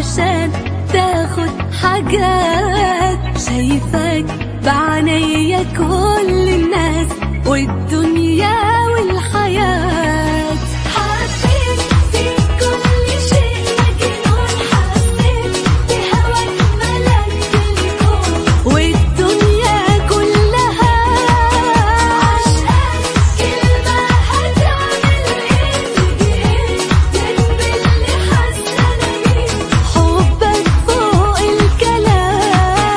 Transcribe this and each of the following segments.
علشان تاخد حاجات شايفك بعناية كل الناس والدنيا والحياة حسيت في كل شيء مجنون حسيت بهواك ملكت الكون والدنيا كلها عشقك كلمة هتعمل ايه تيجي ايه جنب اللي حاسة انا بيه حبك فوق الكلام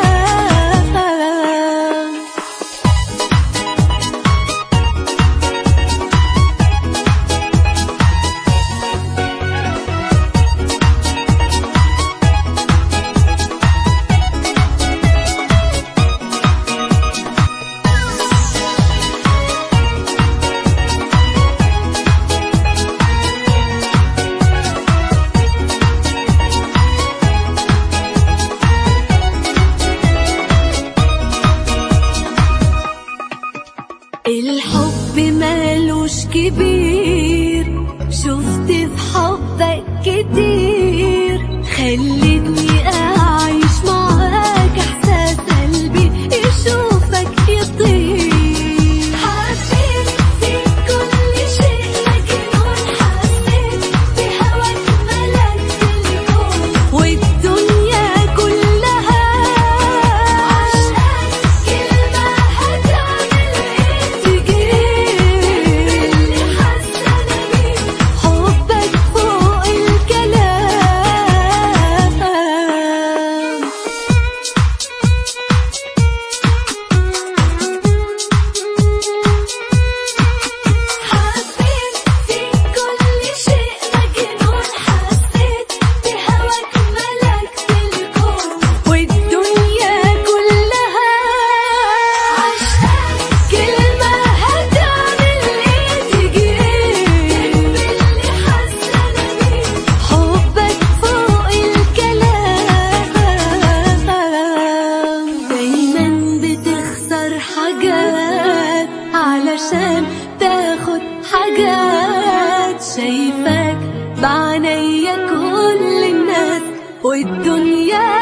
الحب مالوش كبير شفت في حبك كتير خلتني أعيش معاك إحساس قلبي يشوفك يطير حسيت في كل شيء مجنون حسيت بهواك ملكت الكون والدنيا كلها عشقك كلمة هتعمل ايه تيجي اللي حاسة انا بيه حبك فوق الكلام حسيت في كل شيء مجنون حسيت بهواك ملكت الكون والدنيا كلها عشقك كلمة هتعمل ايه تيجي ايه اللي حاسة انا بيه حبك فوق الكلام دايما بتخسر حاجات علشان تاخد حاجات شايفك بعناية كل الناس والدنيا